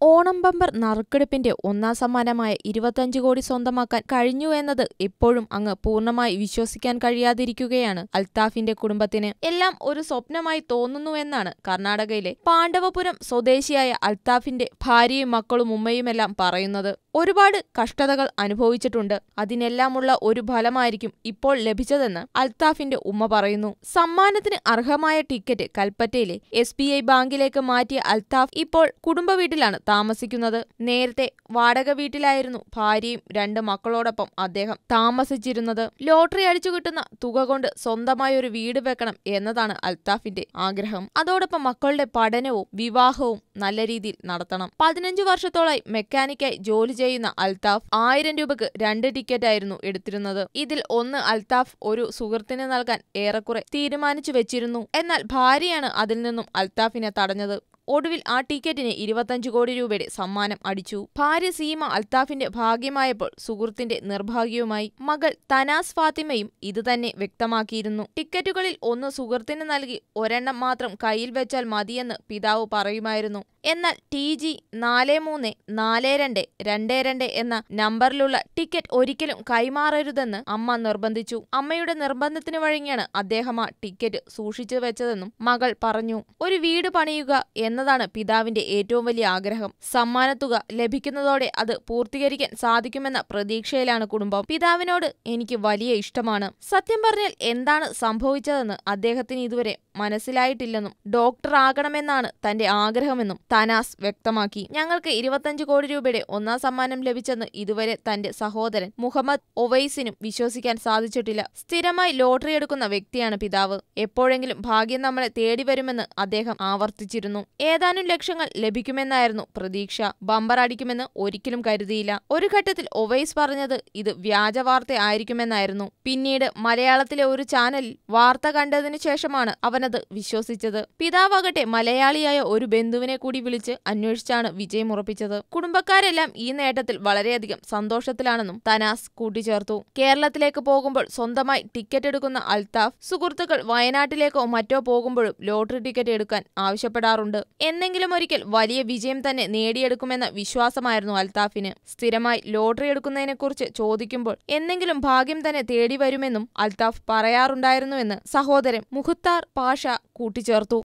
Onam bumper നറുക്കെടുപ്പിന്റെ ഒന്നാം സമ്മാനമായ ഇരുപത്തഞ്ച് കോടി സ്വന്തമാക്കാൻ കഴിഞ്ഞു എന്നത് ഇപ്പോഴും അങ്ങ് പൂർണ്ണമായി വിശ്വസിക്കാൻ കഴിയാതിരിക്കുകയാണ് അൽത്താഫിന്റെ കുടുംബത്തിന് എല്ലാം ഒരു സ്വപ്നമായി തോന്നുന്നുവെന്നാണ് കർണാടകയിലെ പാണ്ഡവപുരം സ്വദേശിയായ അൽത്താഫിന്റെ ഭാര്യയും മക്കളും ഉമ്മയുമെല്ലാം പറയുന്നത് ഒരുപാട് കഷ്ടതകൾ അനുഭവിച്ചിട്ടുണ്ട് അതിനെല്ലാമുള്ള ഒരു ഫലമായിരിക്കും ഇപ്പോൾ ലഭിച്ചതെന്ന് അൽത്താഫിന്റെ ഉമ്മ പറയുന്നു സമ്മാനത്തിന് അർഹമായ ടിക്കറ്റ് കൽപ്പറ്റയിലെ എസ് ബി ഐ ബാങ്കിലേക്ക് മാറ്റിയ അൽത്താഫ് ഇപ്പോൾ കുടുംബ വീട്ടിലാണ് താമസിക്കുന്നത് നേരത്തെ വാടക വീട്ടിലായിരുന്നു ഭാര്യയും രണ്ട് മക്കളോടൊപ്പം അദ്ദേഹം താമസിച്ചിരുന്നത് ലോട്ടറി അടിച്ചു കിട്ടുന്ന തുക കൊണ്ട് സ്വന്തമായ ഒരു വീട് വെക്കണം എന്നതാണ് അൽത്താഫിന്റെ ആഗ്രഹം അതോടൊപ്പം മക്കളുടെ പഠനവും വിവാഹവും നല്ല രീതിയിൽ നടത്തണം പതിനഞ്ചു വർഷത്തോളായി മെക്കാനിക്കായി ജോലി ചെയ്യുന്ന അൽത്താഫ് ആയിരം രൂപക്ക് രണ്ട് ടിക്കറ്റ് ആയിരുന്നു എടുത്തിരുന്നത് ഇതിൽ ഒന്ന് അൽത്താഫ് ഒരു സുഹൃത്തിന് നൽകാൻ ഏറെക്കുറെ തീരുമാനിച്ചു വെച്ചിരുന്നു എന്നാൽ ഭാര്യയാണ് അതിൽ നിന്നും അൽത്താഫിനെ തടഞ്ഞത് ഒടുവിൽ ആ ടിക്കറ്റിന് ഇരുപത്തഞ്ച് കോടി രൂപയുടെ സമ്മാനം അടിച്ചു ഭാര്യ സീമ അൽത്താഫിന്റെ ഭാഗ്യമായപ്പോൾ സുഹൃത്തിന്റെ നിർഭാഗ്യവുമായി മകൾ തനാസ് ഫാത്തിമയും ഇതുതന്നെ വ്യക്തമാക്കിയിരുന്നു ടിക്കറ്റുകളിൽ ഒന്ന് സുഹൃത്തിന് നൽകി ഒരെണ്ണം മാത്രം കയ്യിൽ വെച്ചാൽ മതിയെന്ന് പിതാവ് പറയുമായിരുന്നു എന്നാൽ ടി ജി നാല് മൂന്ന് നാല് രണ്ട് രണ്ട് രണ്ട് എന്ന നമ്പറിലുള്ള ടിക്കറ്റ് ഒരിക്കലും കൈമാറരുതെന്ന് അമ്മ നിർബന്ധിച്ചു അമ്മയുടെ നിർബന്ധത്തിന് വഴങ്ങിയാണ് അദ്ദേഹം ആ ടിക്കറ്റ് സൂക്ഷിച്ചു വെച്ചതെന്നും മകൾ പറഞ്ഞു ഒരു വീട് പണിയുക എന്നതാണ് പിതാവിന്റെ ഏറ്റവും വലിയ ആഗ്രഹം സമ്മാനത്തുക ലഭിക്കുന്നതോടെ അത് പൂർത്തീകരിക്കാൻ സാധിക്കുമെന്ന പ്രതീക്ഷയിലാണ് കുടുംബം പിതാവിനോട് എനിക്ക് വലിയ ഇഷ്ടമാണ് സത്യം പറഞ്ഞാൽ എന്താണ് സംഭവിച്ചതെന്ന് അദ്ദേഹത്തിന് ഇതുവരെ മനസ്സിലായിട്ടില്ലെന്നും ഡോക്ടർ ആകണമെന്നാണ് തന്റെ ആഗ്രഹമെന്നും തനാസ് വ്യക്തമാക്കി ഞങ്ങൾക്ക് ഇരുപത്തഞ്ച് കോടി രൂപയുടെ ഒന്നാം സമ്മാനം ലഭിച്ചെന്ന് ഇതുവരെ തന്റെ സഹോദരൻ മുഹമ്മദ് ഒവൈസിനും വിശ്വസിക്കാൻ സാധിച്ചിട്ടില്ല സ്ഥിരമായി ലോട്ടറി എടുക്കുന്ന വ്യക്തിയാണ് പിതാവ് എപ്പോഴെങ്കിലും ഭാഗ്യം നമ്മളെ തേടി വരുമെന്ന് അദ്ദേഹം ആവർത്തിച്ചിരുന്നു ഏതാനും ലക്ഷങ്ങൾ ലഭിക്കുമെന്നായിരുന്നു പ്രതീക്ഷ ബമ്പർ അടിക്കുമെന്ന് ഒരിക്കലും കരുതിയില്ല ഒരു ഘട്ടത്തിൽ ഒവൈസ് പറഞ്ഞത് ഇത് വ്യാജ വാർത്ത ആയിരിക്കുമെന്നായിരുന്നു പിന്നീട് മലയാളത്തിലെ ഒരു ചാനലിൽ വാർത്ത കണ്ടതിനു ശേഷമാണ് അവനത് വിശ്വസിച്ചത് പിതാവാകട്ടെ മലയാളിയായ ഒരു ബന്ധുവിനെ കൂടി വിളിച്ച് അന്വേഷിച്ചാണ് വിജയം ഉറപ്പിച്ചത് കുടുംബക്കാരെല്ലാം ഈ നേട്ടത്തിൽ വളരെയധികം സന്തോഷത്തിലാണെന്നും തനാസ് കൂട്ടിച്ചേർത്തു കേരളത്തിലേക്ക് പോകുമ്പോൾ സ്വന്തമായി ടിക്കറ്റ് എടുക്കുന്ന അൽത്താഫ് സുഹൃത്തുക്കൾ വയനാട്ടിലേക്കോ മറ്റോ പോകുമ്പോഴും ലോട്ടറി ടിക്കറ്റ് എടുക്കാൻ ആവശ്യപ്പെടാറുണ്ട് എന്നെങ്കിലും ഒരിക്കൽ വലിയ വിജയം തന്നെ നേടിയെടുക്കുമെന്ന വിശ്വാസമായിരുന്നു അൽത്താഫിന് സ്ഥിരമായി ലോട്ടറി എടുക്കുന്നതിനെക്കുറിച്ച് ചോദിക്കുമ്പോൾ എന്നെങ്കിലും ഭാഗ്യം തന്നെ തേടി വരുമെന്നും അൽത്താഫ് പറയാറുണ്ടായിരുന്നുവെന്ന് സഹോദരൻ മുഖത്താർ പാഷ കൂട്ടിച്ചേർത്തു